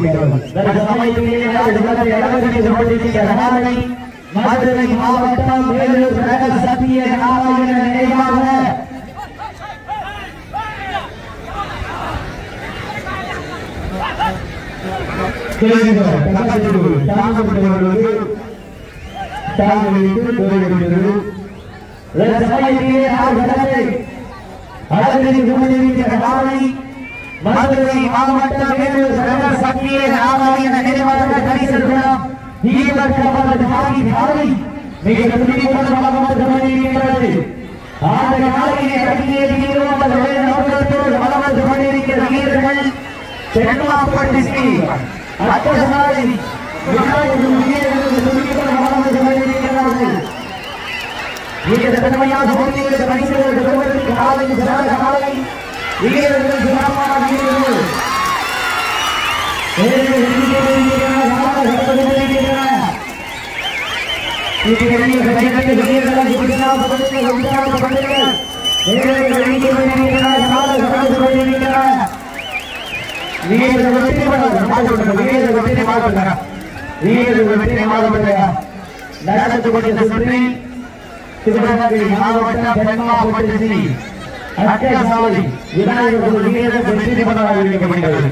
மதுரை மாவட்டம் வேலூர் நகர சத்திய நாராயண நினைவாக மதுரை மாவட்டம் வேலூர் நகர சத்திய நாராயண நினைவாக தரிசனம் ஈவர் கவர்ந்த சாமி சாலை மிக துணிவுடன் கொண்டிருக்கிறது அந்த நாளையை அடியேறியும் அந்த நோக்கத்தோடு வளர்ந்து கொண்டிருக்கிற வீரர்கள் தென்மாப்பட்டி ஸ்ரீ அட்டசாலை விநாயகர் வீரர்கள் துணிவுடன் வளர்ந்து கொண்டிருக்கிறார்கள் மிக திறமையாக கொண்டிருக்கிற மனிதர்கள் பெறுவதற்கு காலை சிறந்த காலை வீரர்கள் சிறப்பான வீரர்கள் வீரர்கள் எண்ணிக்கை இருக்கிறார் யாரும் சிறப்பு இருக்கிறார் விநாயகர்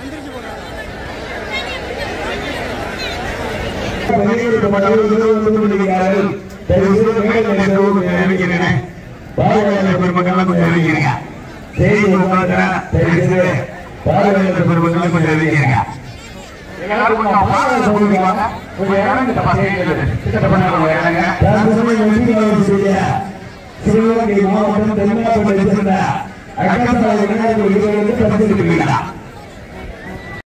வெளியிட்டு மட்டும் இருபது கொண்டிருக்கிறார்கள் தயவுசெய்து மேலும் எல்லோரும் அறிவிக்கிறேன் பார்வையாளர் பெருமக்கள்லாம் கொஞ்சம் அறிவிக்கிறீங்க செய்தி உட்காந்துறா தயவுசெய்து பார்வையாளர் பெருமக்கள்லாம் கொஞ்சம் அறிவிக்கிறீங்க எல்லாரும் கொஞ்சம் பார்வையாளர் சொல்லுவாங்க கொஞ்சம் இறங்குங்க பசங்க கிட்ட பண்ணாங்க இறங்க சிவகங்கை மாவட்டம் தென்மாவட்டம் அக்கசாலை விநாயகர் பரிசு